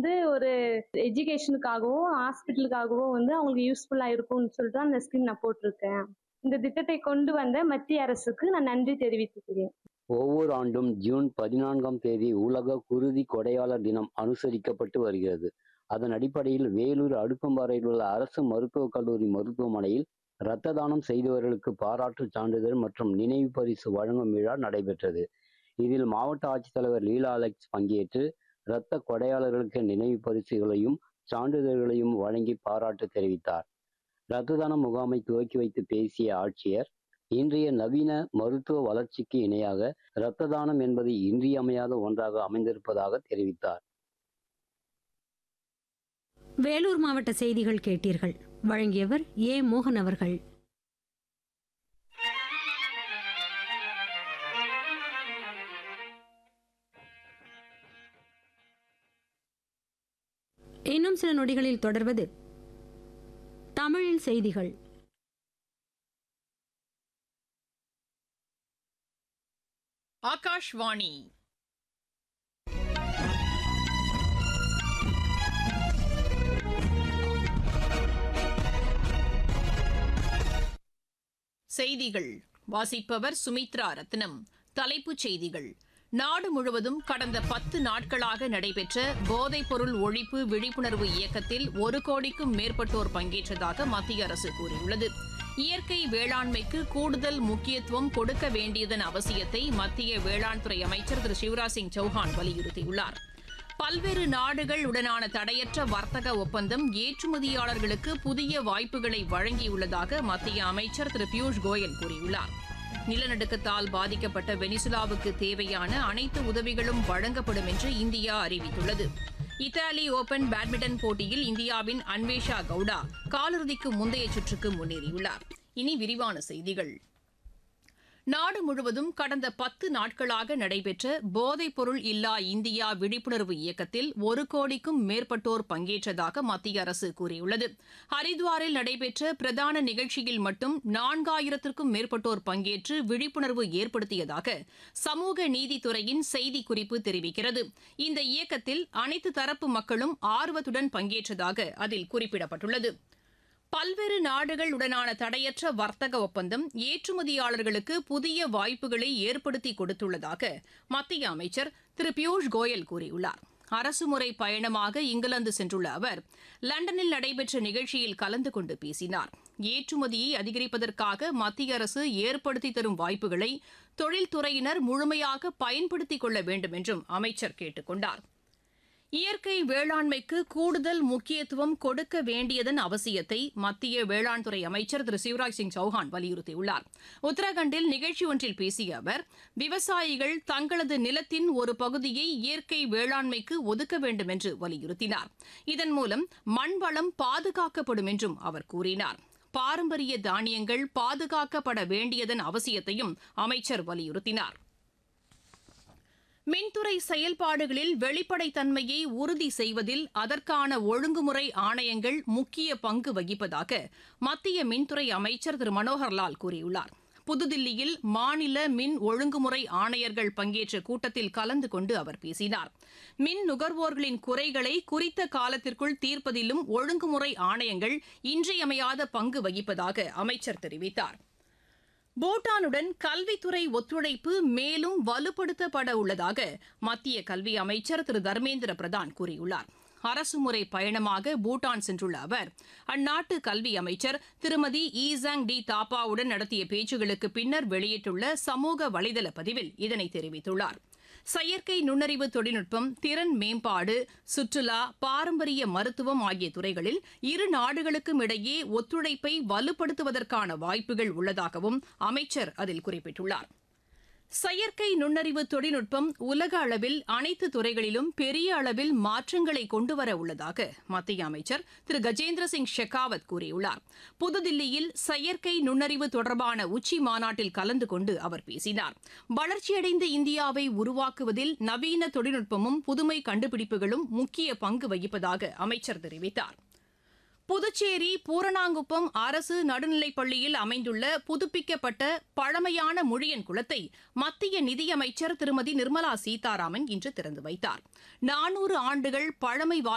வந்து ஒரு எஜுகேஷனுக்காகவோ ஹாஸ்பிட்டலுக்காகவோ வந்து அவங்களுக்கு யூஸ்ஃபுல்லா இருக்கும்னு சொல்லிட்டு அந்த ஸ்கீம் நான் போட்டிருக்கேன் இந்த திட்டத்தை கொண்டு வந்த மத்திய அரசுக்கு நான் நன்றி தெரிவித்துக்கிறேன் ஒவ்வொரு ஆண்டும் ஜூன் பதினான்காம் தேதி உலக குருதி கொடையாளர் தினம் அனுசரிக்கப்பட்டு வருகிறது அதன் அடிப்படையில் வேலூர் அடுக்கம்பாறையில் உள்ள அரசு மருத்துவக் கல்லூரி மருத்துவமனையில் இரத்த தானம் செய்தவர்களுக்கு பாராட்டு சான்றிதழ் மற்றும் நினைவு பரிசு வழங்கும் விழா நடைபெற்றது இதில் மாவட்ட ஆட்சித்தலைவர் லீலா அலெக்ஸ் பங்கேற்று இரத்த கொடையாளர்களுக்கு நினைவு பரிசுகளையும் சான்றிதழ்களையும் வழங்கி பாராட்டு தெரிவித்தார் இரத்த தான முகாமை துவக்கி வைத்து பேசிய ஆட்சியர் இன்றைய நவீன மருத்துவ வளர்ச்சிக்கு இணையாக இரத்த தானம் என்பது இன்றியமையாத ஒன்றாக அமைந்திருப்பதாக தெரிவித்தார் வேலூர் மாவட்ட செய்திகள் கேட்டீர்கள் வழங்கியவர் ஏ மோகன் அவர்கள் இன்னும் சில நொடிகளில் தொடர்வது தமிழில் செய்திகள் ஆகாஷ்வாணி செய்திகள் வாசிப்பவர் சுமித்ரா ரத்னம் தலைப்புச் செய்திகள் நாடு முழுவதும் கடந்த பத்து நாட்களாக நடைபெற்ற போதைப்பொருள் ஒழிப்பு விழிப்புணர்வு இயக்கத்தில் ஒரு கோடிக்கும் மேற்பட்டோர் பங்கேற்றதாக மத்திய அரசு கூறியுள்ளது இயற்கை வேளாண்மைக்கு கூடுதல் முக்கியத்துவம் கொடுக்க வேண்டியதன் அவசியத்தை மத்திய வேளாண் துறை அமைச்சர் திரு சிவராஜ் சிங் சௌஹான் வலியுறுத்தியுள்ளார் பல்வேறு நாடுகள் உடனான தடையற்ற வர்த்தக ஒப்பந்தம் ஏற்றுமதியாளர்களுக்கு புதிய வாய்ப்புகளை வழங்கியுள்ளதாக மத்திய அமைச்சர் திரு பியூஷ் கோயல் கூறியுள்ளார் நிலநடுக்கத்தால் பாதிக்கப்பட்ட வெனிசுலாவுக்கு தேவையான அனைத்து உதவிகளும் வழங்கப்படும் என்று இந்தியா அறிவித்துள்ளது இத்தாலி ஓபன் பேட்மிண்டன் போட்டியில் இந்தியாவின் அன்வேஷா கவுடா காலிறுதிக்கு முந்தைய சுற்றுக்கு முன்னேறியுள்ளார் இனி விரிவான செய்திகள் நாடு முழுவதும் கடந்த பத்து நாட்களாக நடைபெற்ற போதைப் பொருள் இல்லா இந்தியா விழிப்புணர்வு இயக்கத்தில் ஒரு கோடிக்கும் மேற்பட்டோர் பங்கேற்றதாக மத்திய அரசு கூறியுள்ளது ஹரித்வாரில் நடைபெற்ற பிரதான நிகழ்ச்சியில் மட்டும் நான்காயிரத்திற்கும் மேற்பட்டோர் பங்கேற்று விழிப்புணர்வு ஏற்படுத்தியதாக சமூக நீதித்துறையின் செய்திக்குறிப்பு தெரிவிக்கிறது இந்த இயக்கத்தில் அனைத்து தரப்பு மக்களும் ஆர்வத்துடன் பங்கேற்றதாக அதில் குறிப்பிடப்பட்டுள்ளது பல்வேறு நாடுகள் உடனான தடையற்ற வர்த்தக ஒப்பந்தம் ஏற்றுமதியாளர்களுக்கு புதிய வாய்ப்புகளை ஏற்படுத்தி கொடுத்துள்ளதாக மத்திய அமைச்சர் திரு பியூஷ் கோயல் கூறியுள்ளார் அரசுமுறை பயணமாக இங்கிலாந்து சென்றுள்ள அவர் லண்டனில் நடைபெற்ற நிகழ்ச்சியில் கலந்து கொண்டு பேசினார் ஏற்றுமதியை அதிகரிப்பதற்காக மத்திய அரசு ஏற்படுத்தி தரும் வாய்ப்புகளை தொழில்துறையினர் முழுமையாக பயன்படுத்திக் கொள்ள வேண்டும் என்றும் அமைச்சர் கேட்டுக் கொண்டார் இயற்கை வேளாண்மைக்கு கூடுதல் முக்கியத்துவம் கொடுக்க வேண்டியதன் அவசியத்தை மத்திய வேளாண் துறை அமைச்சர் திரு சிவராஜ் சிங் சௌஹான் வலியுறுத்தியுள்ளார் உத்தரகாண்டில் நிகழ்ச்சி ஒன்றில் பேசிய அவர் விவசாயிகள் தங்களது நிலத்தின் ஒரு பகுதியை இயற்கை வேளாண்மைக்கு ஒதுக்க வேண்டும் என்று வலியுறுத்தினார் இதன் மூலம் மண் வளம் பாதுகாக்கப்படும் என்றும் அவர் கூறினார் பாரம்பரிய தானியங்கள் பாதுகாக்கப்பட வேண்டியதன் அவசியத்தையும் அமைச்சர் வலியுறுத்தினார் மின்துறை செயல்பாடுகளில் வெளிப்படைத்தன்மையை உறுதி செய்வதில் அதற்கான ஒழுங்குமுறை ஆணையங்கள் முக்கிய பங்கு வகிப்பதாக மத்திய மின்துறை அமைச்சர் திரு மனோகர்லால் கூறியுள்ளார் புதுதில்லியில் மாநில மின் ஒழுங்குமுறை ஆணையர்கள் பங்கேற்ற கூட்டத்தில் கலந்து கொண்டு அவர் பேசினார் மின் நுகர்வோர்களின் குறைகளை குறித்த காலத்திற்குள் தீர்ப்பதிலும் ஒழுங்குமுறை ஆணையங்கள் இன்றியமையாத பங்கு வகிப்பதாக அமைச்சர் தெரிவித்தார் பூட்டானுடன் கல்வித்துறை ஒத்துழைப்பு மேலும் வலுப்படுத்தப்பட உள்ளதாக மத்திய கல்வி அமைச்சர் திரு தர்மேந்திர பிரதான் கூறியுள்ளார் அரசுமுறை பயணமாக பூட்டான் சென்றுள்ள அவர் அந்நாட்டு கல்வி அமைச்சர் திருமதி ஈசாங் டி தாப்பாவுடன் நடத்திய பேச்சுகளுக்கு பின்னர் வெளியிட்டுள்ள சமூக வலைதள பதிவில் இதனை தெரிவித்துள்ளார் செயற்கை நுண்ணறிவு தொழில்நுட்பம் திறன் மேம்பாடு சுற்றுலா பாரம்பரிய மருத்துவம் ஆகிய துறைகளில் இரு நாடுகளுக்கும் இடையே ஒத்துழைப்பை வலுப்படுத்துவதற்கான வாய்ப்புகள் உள்ளதாகவும் அமைச்சர் அதில் குறிப்பிட்டுள்ளார் செயற்கை நுண்ணறிவு தொழில்நுட்பம் உலக அளவில் அனைத்து துறைகளிலும் பெரிய அளவில் மாற்றங்களை கொண்டுவர உள்ளதாக மத்திய அமைச்சர் திரு கஜேந்திர சிங் ஷெகாவத் கூறியுள்ளார் புதுதில்லியில் செயற்கை நுண்ணறிவு தொடர்பான உச்சி மாநாட்டில் கலந்து கொண்டு அவர் பேசினார் வளர்ச்சியடைந்த இந்தியாவை உருவாக்குவதில் நவீன தொழில்நுட்பமும் புதுமை கண்டுபிடிப்புகளும் முக்கிய பங்கு வகிப்பதாக அமைச்சர் தெரிவித்தார் புதுச்சேரி பூரணாங்குப்பம் அரசு நடுநிலைப் பள்ளியில் அமைந்துள்ள புதுப்பிக்கப்பட்ட பழமையான முழியன் குளத்தை மத்திய நிதியமைச்சர் திருமதி நிர்மலா சீதாராமன் இன்று திறந்து வைத்தார் நானூறு ஆண்டுகள் பழமை